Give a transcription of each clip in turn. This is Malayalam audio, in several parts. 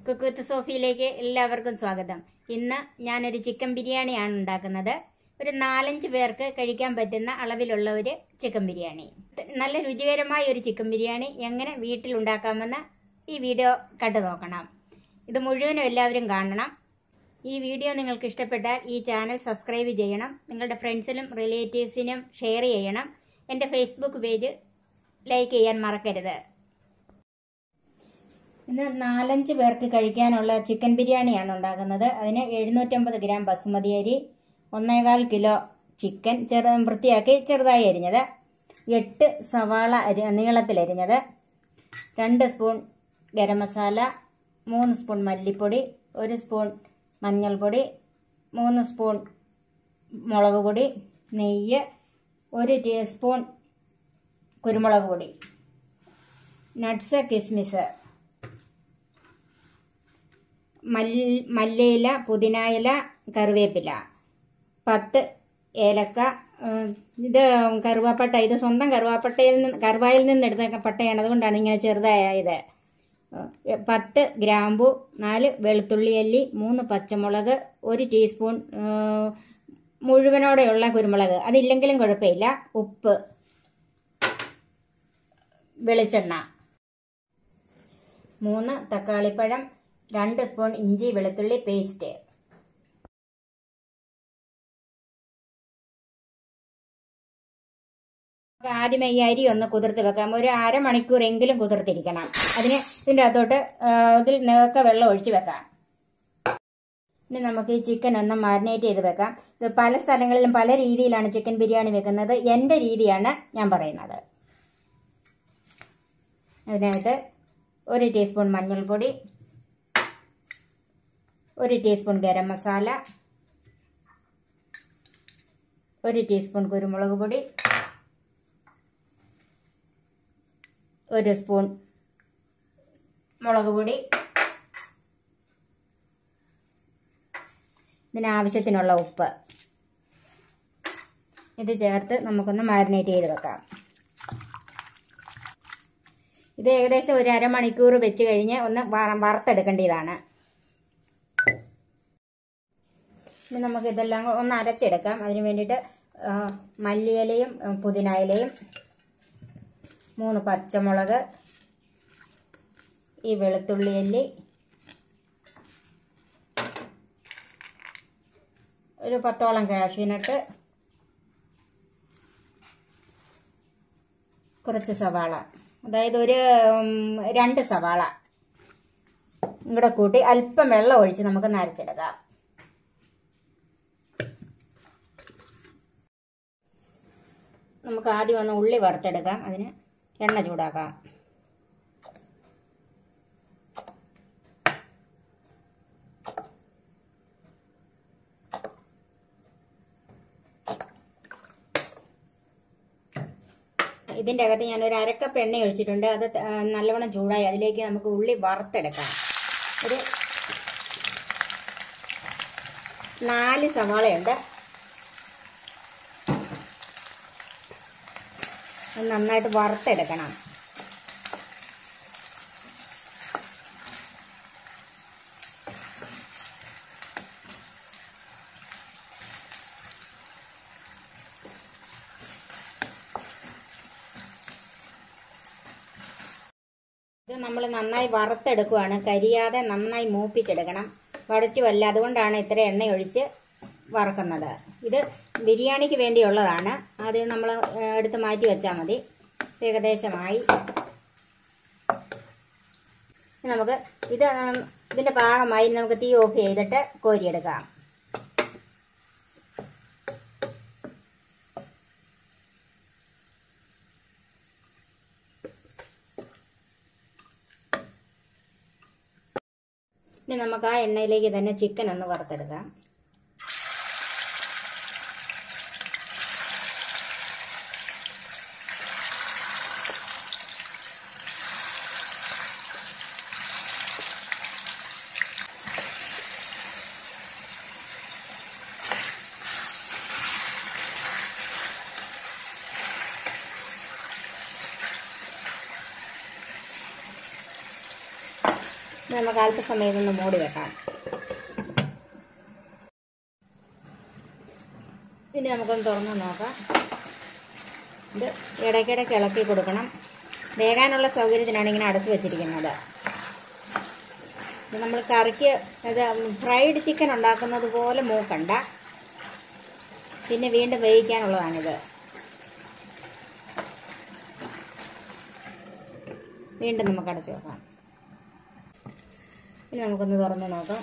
കുക്ക് വിത്ത് സോഫിയിലേക്ക് എല്ലാവർക്കും സ്വാഗതം ഇന്ന് ഞാനൊരു ചിക്കൻ ബിരിയാണിയാണ് ഉണ്ടാക്കുന്നത് ഒരു നാലഞ്ച് പേർക്ക് കഴിക്കാൻ പറ്റുന്ന അളവിലുള്ള ഒരു ചിക്കൻ ബിരിയാണി നല്ല രുചികരമായ ഒരു ചിക്കൻ ബിരിയാണി എങ്ങനെ വീട്ടിൽ ഉണ്ടാക്കാമെന്ന് ഈ വീഡിയോ കണ്ടു നോക്കണം ഇത് മുഴുവനും എല്ലാവരും കാണണം ഈ വീഡിയോ നിങ്ങൾക്ക് ഇഷ്ടപ്പെട്ടാൽ ഈ ചാനൽ സബ്സ്ക്രൈബ് ചെയ്യണം നിങ്ങളുടെ ഫ്രണ്ട്സിനും റിലേറ്റീവ്സിനും ഷെയർ ചെയ്യണം എൻ്റെ ഫേസ്ബുക്ക് പേജ് ലൈക്ക് ചെയ്യാൻ മറക്കരുത് ഇന്ന് നാലഞ്ച് പേർക്ക് കഴിക്കാനുള്ള ചിക്കൻ ബിരിയാണിയാണ് ഉണ്ടാക്കുന്നത് അതിന് എഴുന്നൂറ്റമ്പത് ഗ്രാം ബസുമതി അരി ഒന്നേകാൽ കിലോ ചിക്കൻ ചെറു വൃത്തിയാക്കി ചെറുതായി അരിഞ്ഞത് എട്ട് സവാള അരി നീളത്തിലരിഞ്ഞത് രണ്ട് സ്പൂൺ ഗരം മസാല മൂന്ന് സ്പൂൺ മല്ലിപ്പൊടി ഒരു സ്പൂൺ മഞ്ഞൾപ്പൊടി മൂന്ന് സ്പൂൺ മുളക് പൊടി നെയ്യ് ഒരു ടീസ്പൂൺ കുരുമുളക് പൊടി നട്ട്സ് കിസ്മിസ് മല്ലി മല്ലിയില പുതിനയില കറിവേപ്പില പത്ത് ഏലക്ക ഉം, ഇത് കറുവാപ്പട്ട ഇത് സ്വന്തം കറുവാപ്പട്ടയിൽ നിന്ന് കറുവായിൽ നിന്ന് എടുത്ത പട്ടയാണ് അതുകൊണ്ടാണ് ഇങ്ങനെ ചെറുതായത് ഉം, പത്ത് ഗ്രാമ്പു നാല് വെളുത്തുള്ളി അല്ലി മൂന്ന് പച്ചമുളക് ഒരു ടീസ്പൂൺ ഉം, മുഴുവനോടെയുള്ള കുരുമുളക് അതില്ലെങ്കിലും കുഴപ്പമില്ല ഉപ്പ് വെളിച്ചെണ്ണ മൂന്ന് തക്കാളിപ്പഴം രണ്ട് സ്പൂൺ ഇഞ്ചി വെളുത്തുള്ളി പേസ്റ്റ് നമുക്ക് ആദ്യമേ ഈ അരി ഒന്ന് കുതിർത്ത് വെക്കാം ഒരു അരമണിക്കൂറെങ്കിലും കുതിർത്തിരിക്കണം അതിന് ഇതിൻ്റെ അകത്തോട്ട് ആ, ഇതിൽ നേർക്ക വെള്ളം ഒഴിച്ച് വെക്കാം ഇനി നമുക്ക് ഈ ചിക്കൻ ഒന്ന് മാരിനേറ്റ് ചെയ്ത് വെക്കാം ഇത് പല സ്ഥലങ്ങളിലും പല രീതിയിലാണ് ചിക്കൻ ബിരിയാണി വെക്കുന്നത് എൻ്റെ രീതിയാണ് ഞാൻ പറയുന്നത് അതിനായിട്ട് ഒരു ടീസ്പൂൺ മഞ്ഞൾപ്പൊടി ഒരു ടീസ്പൂൺ ഗരം മസാല ഒരു ടീസ്പൂൺ കുരുമുളക് പൊടി ഒരു സ്പൂൺ മുളക് പൊടി ഇതിനാവശ്യത്തിനുള്ള ഉപ്പ് ഇത് ചേർത്ത് നമുക്കൊന്ന് മാരിനേറ്റ് ചെയ്ത് വെക്കാം ഇത് ഏകദേശം ഒരു അരമണിക്കൂർ വെച്ച് കഴിഞ്ഞ് ഒന്ന് വറ- വറുത്തെടുക്കേണ്ടതാണ് ഇനി നമുക്ക് ഇതെല്ലാം കൂടെ ഒന്ന് അരച്ചെടുക്കാം അതിന് വേണ്ടിയിട്ട് ആ, മല്ലിയിലയും ഉം, പുതിനയിലയും മൂന്ന് പച്ചമുളക് ഈ വെളുത്തുള്ളി അല്ലി ഒരു പത്തോളം കാഷ്യൂനട്ട് കുറച്ച് സവാള അതായത് ഒരു ഉം, രണ്ട് സവാള ഇങ്ങോട്ട് കൂട്ടി അല്പം വെള്ളം ഒഴിച്ച് നമുക്ക് നരച്ചെടുക്കാം നമുക്ക് ആദ്യം ഒന്ന് ഉള്ളി വറുത്തെടുക്കാം അതിന് എണ്ണ ചൂടാക്കാം ഇതിൻ്റെ അകത്ത് ഞാൻ ഒരു അരക്കപ്പ് എണ്ണ ഒഴിച്ചിട്ടുണ്ട് അത് ത- ആ, നല്ലവണ്ണം ചൂടായി അതിലേക്ക് നമുക്ക് ഉള്ളി വറുത്തെടുക്കാം ഒരു നാല് സവാളയുണ്ട് അത് നന്നായിട്ട് വറുത്തെടുക്കണം ഇത് നമ്മൾ നന്നായി വറുത്തെടുക്കുവാണ് കരിയാതെ നന്നായി മൂപ്പിച്ചെടുക്കണം വടറ്റുമല്ല അതുകൊണ്ടാണ് ഇത്ര എണ്ണ ഒഴിച്ച് വറക്കുന്നത് ഇത് ബിരിയാണിക്ക് വേണ്ടിയുള്ളതാണ് അത് നമ്മൾ എടുത്ത് മാറ്റി വെച്ചാൽ മതി ഏകദേശമായി ഇനി നമുക്ക് ഇത് ഉം, ഇതിന്റെ പാകമായി ഇനി നമുക്ക് തീ ഓഫ് ചെയ്തിട്ട് കോരിയെടുക്കാം ഇനി നമുക്ക് ആ എണ്ണയിലേക്ക് തന്നെ ചിക്കൻ ഒന്ന് വറുത്തെടുക്കാം ഇത് നമുക്ക് അല്പസമയം ഒന്ന് മൂടി വെക്കാം ഇനി നമുക്കൊന്ന് തുറന്ന് നോക്കാം ഇത് ഇടയ്ക്കിടയ്ക്ക് ഇളക്കി കൊടുക്കണം വേകാനുള്ള സൗകര്യത്തിനാണ് ഇങ്ങനെ അടച്ചു വെച്ചിരിക്കുന്നത് ഇത് നമ്മൾ കറിക്ക് ഇത് ഫ്രൈഡ് ചിക്കൻ ഉണ്ടാക്കുന്നത് പോലെ മൂക്കണ്ട പിന്നെ വീണ്ടും വേവിക്കാനുള്ളതാണിത് വീണ്ടും നമുക്ക് അടച്ചു വെക്കാം ഇനി നമുക്കൊന്ന് തുറന്ന് നോക്കാം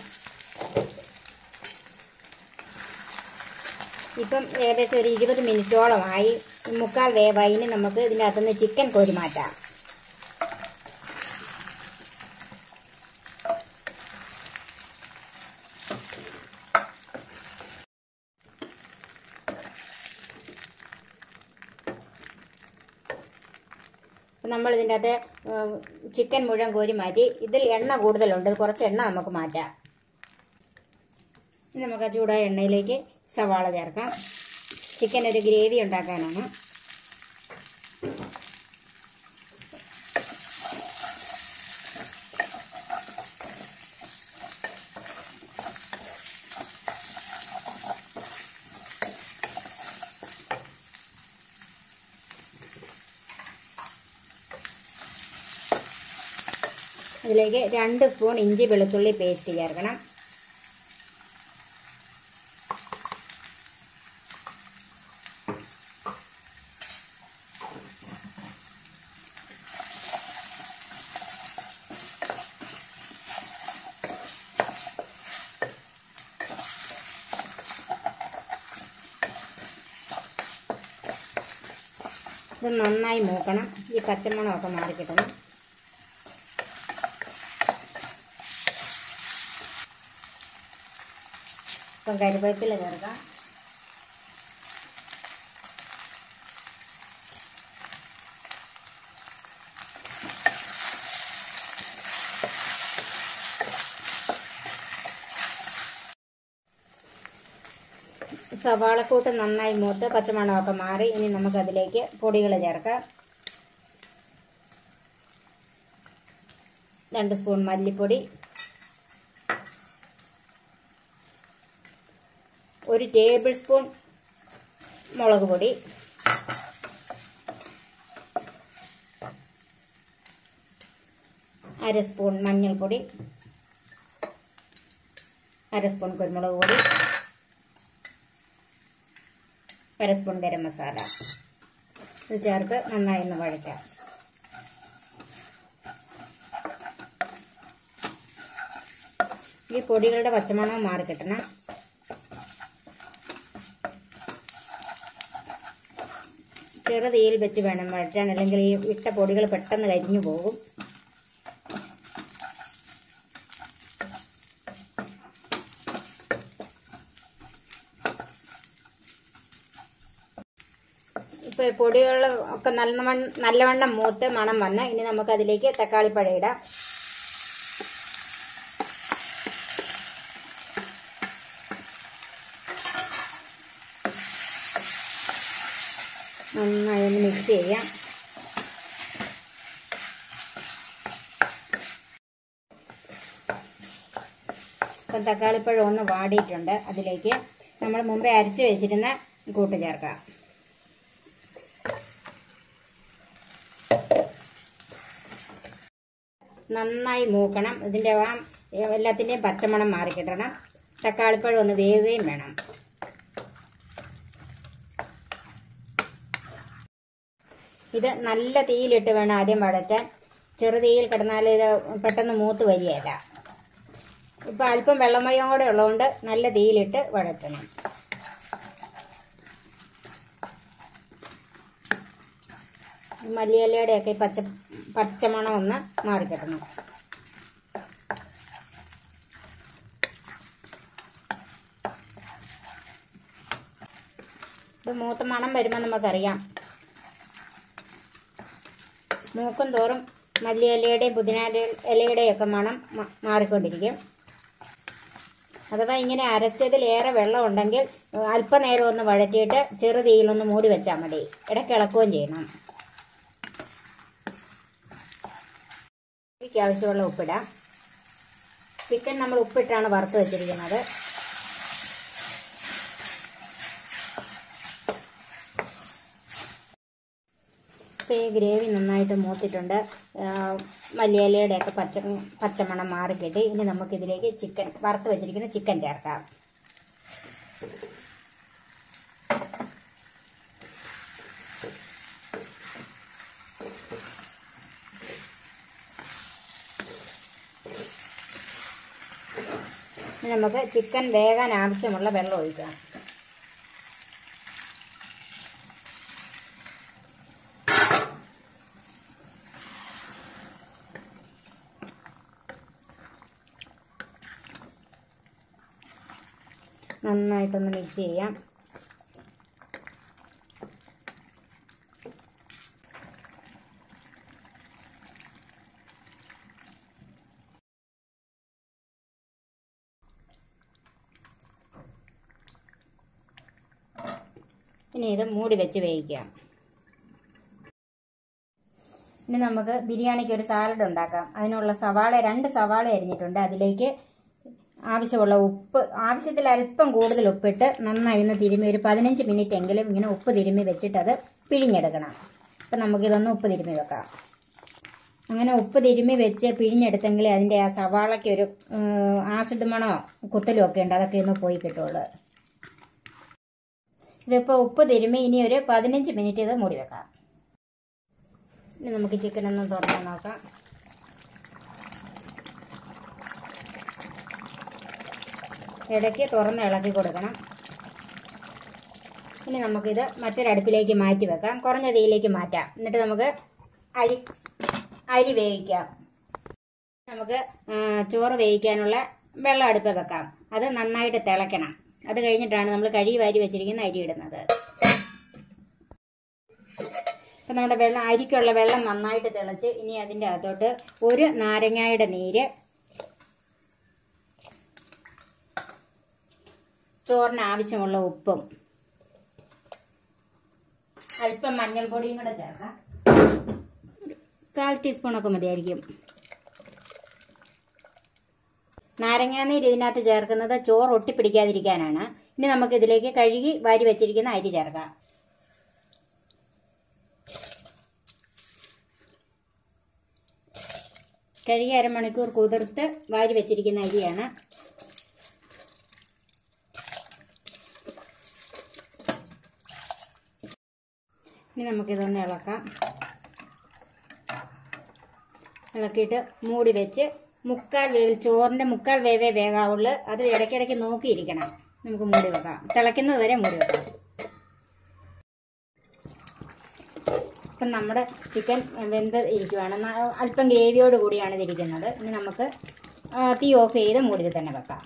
ഇപ്പം ഏകദേശം ഒരു ഇരുപത് മിനിറ്റോളമായി മുക്കാൽ വേവായി ഇനി നമുക്ക് ഇതിൻ്റെ അകത്തുനിന്ന് ചിക്കൻ കോരി മാറ്റാം നമ്മൾ ഇതിൻ്റെ അകത്ത് ചിക്കൻ മുഴുവൻ കോരി മാറ്റി ഇതിൽ എണ്ണ കൂടുതലുണ്ട് കുറച്ച് എണ്ണ നമുക്ക് മാറ്റാം ഇനി നമുക്ക് ആ ചൂടായ എണ്ണയിലേക്ക് സവാള ചേർക്കാം ചിക്കൻ ഒരു ഗ്രേവി ഉണ്ടാക്കാനാണ് അതിലേക്ക് രണ്ട് സ്പൂൺ ഇഞ്ചി വെളുത്തുള്ളി പേസ്റ്റ് ചേർക്കണം ഇത് നന്നായി മൂക്കണം ഈ പച്ചമണമൊക്കെ മാറിക്കിട്ടണം ഇപ്പം കരിവേപ്പില ചേർക്കാം സവാളക്കൂട്ട് നന്നായി മൂത്ത് പച്ചമണമൊക്കെ മാറി ഇനി നമുക്കതിലേക്ക് പൊടികൾ ചേർക്കാം രണ്ട് സ്പൂൺ മല്ലിപ്പൊടി ഒരു ടേബിൾ സ്പൂൺ മുളക് പൊടി അര സ്പൂൺ മഞ്ഞൾപ്പൊടി അര സ്പൂൺ കുരുമുളക് പൊടി അര സ്പൂൺ ഗരം മസാല ഇത് ചേർത്ത് നന്നായി ഒന്ന് വഴറ്റാം ഈ പൊടികളുടെ പച്ചമണം മാറി കിട്ടണം ചെറു തീയിൽ വെച്ച് വേണം വഴറ്റാൻ അല്ലെങ്കിൽ ഈ ഇട്ട പൊടികൾ പെട്ടെന്ന് കരിഞ്ഞു പോകും ഇപ്പൊ പൊടികൾ ഒക്കെ നല്ലവണ്ണം നല്ലവണ്ണം മൂത്ത് മണം വന്ന് ഇനി നമുക്ക് അതിലേക്ക് തക്കാളിപ്പഴം ഇടാം നന്നായി ഒന്ന് മിക്സ് ചെയ്യാം ഇപ്പം തക്കാളിപ്പഴം ഒന്ന് വാടിയിട്ടുണ്ട് അതിലേക്ക് നമ്മൾ മുമ്പേ അരച്ച് വെച്ചിരുന്ന കൂട്ട് ചേർക്കാം നന്നായി മൂക്കണം ഇതിൻ്റെ ആ എല്ലാത്തിൻ്റെയും പച്ചമണം മാറിക്കിട്ടണം തക്കാളിപ്പഴം ഒന്ന് വേവുകയും വേണം ഇത് നല്ല തീയിലിട്ട് വേണം ആദ്യം വഴറ്റാൻ ചെറു തീയിൽ കിടന്നാൽ ഇത് പെട്ടെന്ന് മൂത്ത് വരികയല്ല ഇപ്പം അല്പം വെള്ളമയം കൂടെ ഉള്ളതുകൊണ്ട് നല്ല തീയിലിട്ട് വഴറ്റണം മല്ലിയിലയുടെയൊക്കെ ഈ പച്ച പച്ചമണം ഒന്ന് മാറിക്കിട്ടണം ഇത് മൂത്ത മണം വരുമ്പോൾ നമുക്കറിയാം മൂക്കും തോറും മല്ലിയിലയുടെയും പുതിന ഇലയുടെയും ഒക്കെ മണം മ- മാറിക്കൊണ്ടിരിക്കും അഥവാ ഇങ്ങനെ അരച്ചതിലേറെ വെള്ളം ഉണ്ടെങ്കിൽ അല്പനേരം ഒന്ന് വഴറ്റിയിട്ട് ചെറു തീയിലൊന്ന് മൂടി വെച്ചാൽ മതി ഇടയ്ക്ക് ഇളക്കുകയും ചെയ്യണം ഇതിലേക്ക് ആവശ്യമുള്ള ഉപ്പിടാം ചിക്കൻ നമ്മൾ ഉപ്പിട്ടാണ് വറുത്ത് വെച്ചിരിക്കുന്നത് ഇപ്പോൾ ഈ ഗ്രേവി നന്നായിട്ട് മൂത്തിട്ടുണ്ട് ആ, മല്ലിയിലയുടെയൊക്കെ പച്ച പച്ചമണം മാറിക്കിട്ടി ഇനി നമുക്കിതിലേക്ക് ചിക്കൻ വറുത്ത് വെച്ചിരിക്കുന്ന ചിക്കൻ ചേർക്കാം ഇനി നമുക്ക് ചിക്കൻ വേകാൻ ആവശ്യമുള്ള വെള്ളം ഒഴിക്കാം നന്നായിട്ടൊന്ന് മിക്സ് ചെയ്യാം ഇനി ഇത് മൂടി വെച്ച് വേവിക്കാം ഇനി നമുക്ക് ബിരിയാണിക്ക് ഒരു സാലഡ് ഉണ്ടാക്കാം അതിനുള്ള സവാള രണ്ട് സവാള അരിഞ്ഞിട്ടുണ്ട് അതിലേക്ക് ആവശ്യമുള്ള ഉപ്പ് ആവശ്യത്തിൽ അല്പം കൂടുതൽ ഉപ്പിട്ട് നന്നായി ഒന്ന് തിരുമ്മി ഒരു പതിനഞ്ച് മിനിറ്റ് എങ്കിലും ഇങ്ങനെ ഉപ്പ് തിരുമ്മി വെച്ചിട്ട് അത് പിഴിഞ്ഞെടുക്കണം അപ്പം നമുക്കിതൊന്ന് ഉപ്പ് തിരുമ്മി വെക്കാം അങ്ങനെ ഉപ്പ് തിരുമ്മി വെച്ച് പിഴിഞ്ഞെടുത്തെങ്കിൽ അതിൻ്റെ ആ സവാളയ്ക്ക് ഒരു ഉം, ആസിഡ് മണോ കുത്തലും ഒക്കെ ഉണ്ട് അതൊക്കെ ഒന്ന് പോയി കിട്ടുള്ളൂ ഇതിപ്പോൾ ഉപ്പ് തിരുമ്മി ഇനി ഒരു പതിനഞ്ച് മിനിറ്റ് ഇത് മൂടി വെക്കാം ഇനി നമുക്ക് ചിക്കൻ ഒന്ന് തുറന്ന് നോക്കാം ഇടയ്ക്ക് തുറന്ന് ഇളക്കി കൊടുക്കണം ഇനി നമുക്കിത് മറ്റൊരടുപ്പിലേക്ക് മാറ്റി വെക്കാം കുറഞ്ഞ തീയിലേക്ക് മാറ്റാം എന്നിട്ട് നമുക്ക് അരി അരി വേവിക്കാം നമുക്ക് ആ, ചോറ് വേവിക്കാനുള്ള വെള്ളം അടുപ്പ് വെക്കാം അത് നന്നായിട്ട് തിളയ്ക്കണം അത് കഴിഞ്ഞിട്ടാണ് നമ്മൾ കഴുകി വാരി വെച്ചിരിക്കുന്ന അരി ഇടുന്നത് അപ്പം നമ്മുടെ വെള്ളം അരിക്കുള്ള വെള്ളം നന്നായിട്ട് തിളച്ച് ഇനി അതിൻ്റെ അകത്തോട്ട് ഒരു നാരങ്ങയുടെ നീര് ചോറിന് ആവശ്യമുള്ള ഉപ്പും അല്പം മഞ്ഞൾപ്പൊടിയും കൂടെ ചേർക്കാം കാൽ ടീസ്പൂണൊക്കെ മതിയായിരിക്കും നാരങ്ങാനീര് ഇതിനകത്ത് ചേർക്കുന്നത് ചോറ് ഒട്ടിപ്പിടിക്കാതിരിക്കാനാണ് ഇനി നമുക്ക് ഇതിലേക്ക് കഴുകി വാരി വെച്ചിരിക്കുന്ന അരി ചേർക്കാം കഴുകി അരമണിക്കൂർ കുതിർത്ത് വാരി വെച്ചിരിക്കുന്ന അരിയാണ് ഇനി നമുക്കിതൊന്ന് ഇളക്കാം ഇളക്കിയിട്ട് മൂടി വെച്ച് മുക്കാൽ വേവിൽ ചോറിന്റെ മുക്കാൽ വേവേ വേകാവുള്ളൂ അത് ഇടയ്ക്കിടയ്ക്ക് നോക്കിയിരിക്കണം നമുക്ക് മൂടി വെക്കാം തിളയ്ക്കുന്നത് വരെ മൂടി വെക്കാം ഇപ്പം നമ്മുടെ ചിക്കൻ വെന്ത് ഇരിക്കുവാണ് ന- അല്പം ഗ്രേവിയോട് കൂടിയാണ് ഇതിരിക്കുന്നത് ഇനി നമുക്ക് ആ, തീ ഓഫ് ചെയ്ത് മൂടി തന്നെ വെക്കാം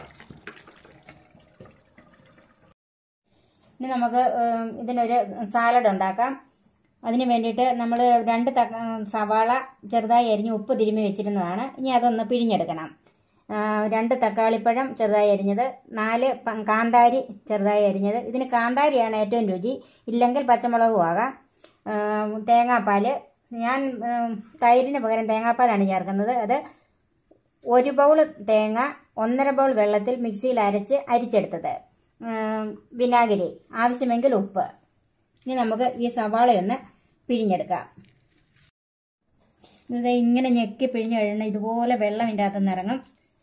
ഇനി നമുക്ക് ഏം, ഇതിനൊരു സാലഡ് ഉണ്ടാക്കാം അതിന് വേണ്ടിയിട്ട് നമ്മൾ രണ്ട് തക്ക സവാള ചെറുതായി അരിഞ്ഞ് ഉപ്പ് തിരുമ്മി വെച്ചിരുന്നതാണ് ഇനി അതൊന്ന് പിഴിഞ്ഞെടുക്കണം ആ, രണ്ട് തക്കാളിപ്പഴം ചെറുതായി അരിഞ്ഞത് നാല് പ- കാന്താരി ചെറുതായി അരിഞ്ഞത് ഇതിന് കാന്താരിയാണ് ഏറ്റവും രുചി ഇല്ലെങ്കിൽ പച്ചമുളകും ആകാം ആ, തേങ്ങാപ്പാൽ ഞാൻ ഉം, തൈരിന് പകരം തേങ്ങാപ്പാലാണ് ചേർക്കുന്നത് അത് ഒരു ബൗൾ തേങ്ങ ഒന്നര ബൗൾ വെള്ളത്തിൽ മിക്സിയിൽ അരച്ച് അരിച്ചെടുത്തത് ഉം, വിനാഗിരി ആവശ്യമെങ്കിൽ ഉപ്പ് ഇനി നമുക്ക് ഈ സവാളയൊന്ന് പിഴിഞ്ഞെടുക്കാം ഇത് ഇങ്ങനെ ഞെക്കി പിഴിഞ്ഞ് കഴിയണം ഇതുപോലെ വെള്ളം ഇതിൻ്റെ അകത്തുനിന്ന് ഇറങ്ങും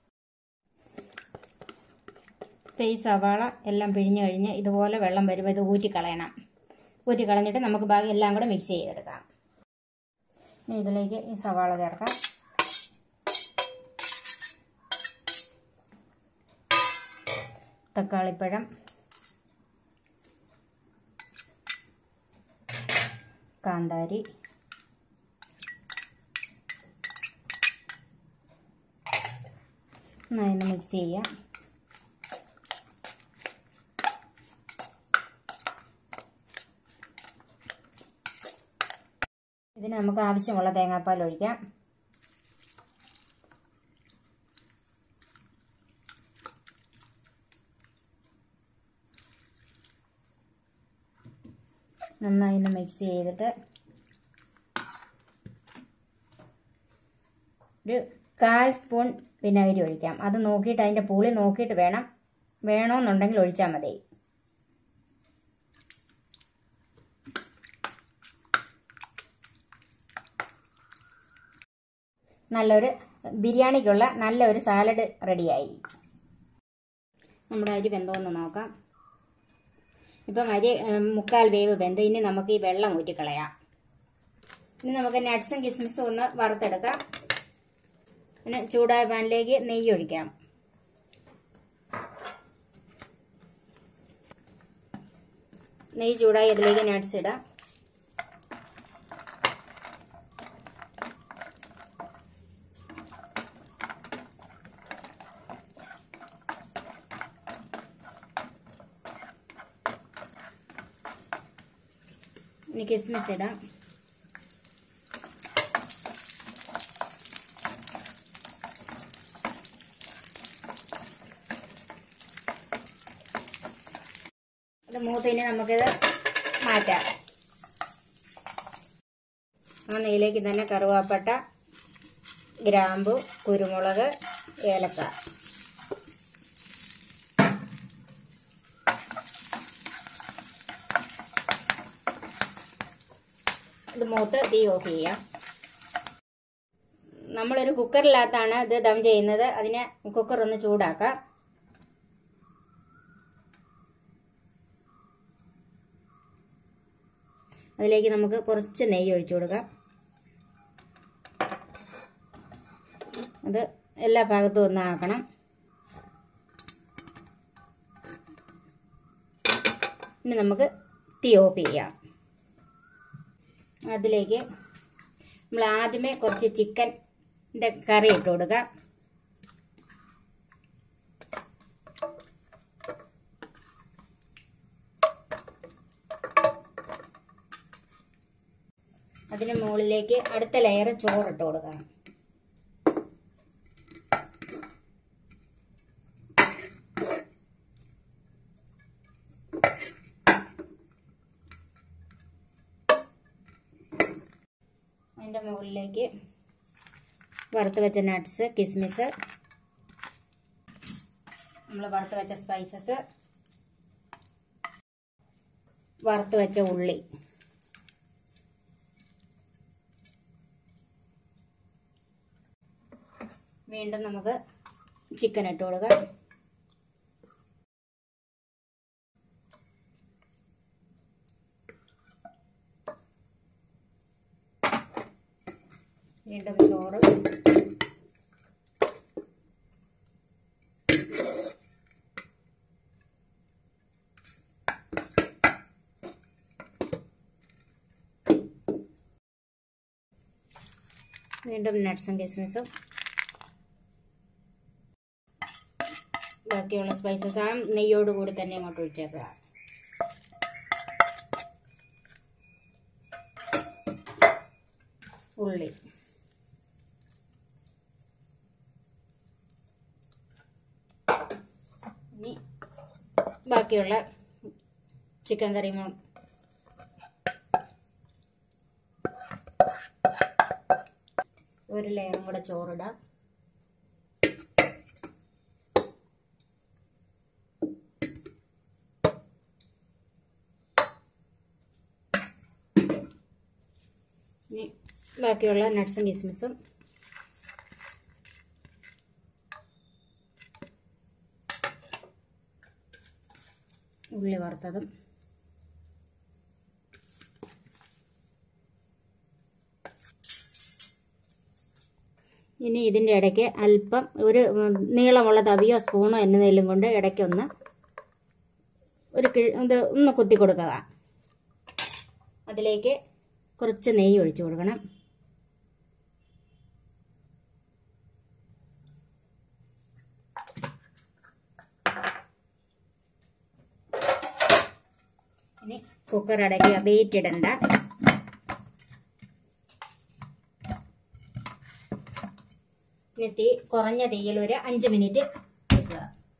ഇപ്പം ഈ സവാള എല്ലാം പിഴിഞ്ഞ് കഴിഞ്ഞ് ഇതുപോലെ വെള്ളം വരുമ്പോൾ ഇത് ഊറ്റി കളയണം ഊറ്റി കളഞ്ഞിട്ട് നമുക്ക് ബാക്കി എല്ലാം കൂടെ മിക്സ് ചെയ്തെടുക്കാം ഇനി ഇതിലേക്ക് ഈ സവാള ചേർക്കാം തക്കാളിപ്പഴം കാന്താരി നന്നായി ഒന്ന് മിക്സ് ചെയ്യാം ഇതിന് നമുക്ക് ആവശ്യമുള്ള തേങ്ങാപ്പാൽ ഒഴിക്കാം നന്നായി ഒന്ന് മിക്സ് ചെയ്തിട്ട് ഒരു കാൽ സ്പൂൺ വിനാഗിരി ഒഴിക്കാം അത് നോക്കിയിട്ട് അതിൻ്റെ പുളി നോക്കിയിട്ട് വേണം വേണമെന്നുണ്ടെങ്കിൽ ഒഴിച്ചാൽ മതി നല്ലൊരു ബിരിയാണിക്കുള്ള നല്ലൊരു സാലഡ് റെഡിയായി നമ്മുടെ അരി വെന്തോന്ന് നോക്കാം ഇപ്പം അരി ഉം, മുക്കാൽ വേവ് വെന്ത് ഇനി നമുക്ക് ഈ വെള്ളം ഊറ്റിക്കളയാം ഇനി നമുക്ക് നട്ട്സും കിസ്മിസും ഒന്ന് വറുത്തെടുക്കാം പിന്നെ ചൂടായ പാനിലേക്ക് നെയ്യ് ഒഴിക്കാം നെയ്യ് ചൂടായി അതിലേക്ക് നട്ട്സ് ഇടാം ഇനി കിസ്മിസ് ഇടാം ഇത് മൂത്തിനി നമുക്കിത് മാറ്റാം ആ നെയ്യിലേക്ക് തന്നെ കറുവാപ്പട്ട ഗ്രാമ്പു കുരുമുളക് ഏലക്ക ഇത് മൂത്ത് തീ ഓഫ് ചെയ്യാം നമ്മളൊരു കുക്കറിനകത്താണ് ഇത് ദം ചെയ്യുന്നത് അതിന് കുക്കർ ഒന്ന് ചൂടാക്കാം അതിലേക്ക് നമുക്ക് കുറച്ച് നെയ്യ് ഒഴിച്ചു കൊടുക്കാം അത് എല്ലാ ഭാഗത്തും ഒന്ന് ആക്കണം ഇനി നമുക്ക് തീ ഓഫ് ചെയ്യാം അതിലേക്ക് നമ്മൾ ആദ്യമേ കുറച്ച് ചിക്കൻ്റെ കറി ഇട്ട് കൊടുക്കാം അതിന് മുകളിലേക്ക് അടുത്ത ലെയർ ചോറിട്ട് കൊടുക്കാം അതിൻ്റെ മുകളിലേക്ക് വറുത്ത് വെച്ച നട്ട്സ് കിസ്മിസ് നമ്മൾ വറുത്ത് വെച്ച സ്പൈസസ് വറുത്ത് വെച്ച ഉള്ളി വീണ്ടും നമുക്ക് ചിക്കൻ ഇട്ട് കൊടുക്കാം വീണ്ടും ചോറ് വീണ്ടും നട്ട്സും കിസ്മിസും ബാക്കിയുള്ള സ്പൈസസ് ആ നെയ്യോട് കൂടി തന്നെ അങ്ങോട്ട് ഒഴിച്ചേക്കുക ഉള്ളി ഇനി ബാക്കിയുള്ള ചിക്കൻ കറി മോ- ഒരു ലെയറും കൂടെ ചോറിടാം ഇനി ബാക്കിയുള്ള നട്ട്സും കിസ്മിസും ഉള്ളി വറുത്തതും ഇനി ഇതിൻ്റെ ഇടയ്ക്ക് അല്പം ഒരു ഉം, നീളമുള്ള തവിയോ സ്പൂണോ എന്നതെങ്കിലും കൊണ്ട് ഇടയ്ക്കൊന്ന് ഒരു കിഴ- ഇത് ഒന്ന് കുത്തി കൊടുക്കുക അതിലേക്ക് കുറച്ച് നെയ്യ് ഒഴിച്ചു കൊടുക്കണം ഇനി കുക്കർ അടയ്ക്കുക വെയിറ്റ് ഇടണ്ട ഇനി തീ കുറഞ്ഞ തീയിൽ ഒരു അഞ്ച് മിനിറ്റ് വെക്കുക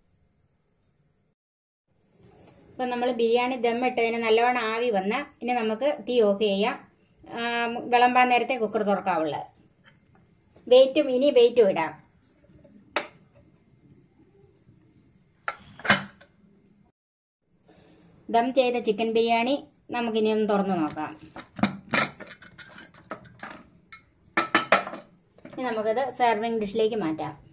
ഇപ്പം നമ്മൾ ബിരിയാണി ദമ്മിട്ടതിന് നല്ലവണ്ണം ആവി വന്ന് ഇനി നമുക്ക് തീ ഓഫ് ചെയ്യാം ആ, വിളമ്പാൻ നേരത്തെ കുക്കർ തുറക്കാവുള്ളത് വെയിറ്റും ഇനി വെയിറ്റും ഇടാം ദം ചെയ്ത ചിക്കൻ ബിരിയാണി നമുക്കിനി ഒന്ന് തുറന്നു നോക്കാം ഇനി നമുക്കത് സെർവിങ് ഡിഷിലേക്ക് മാറ്റാം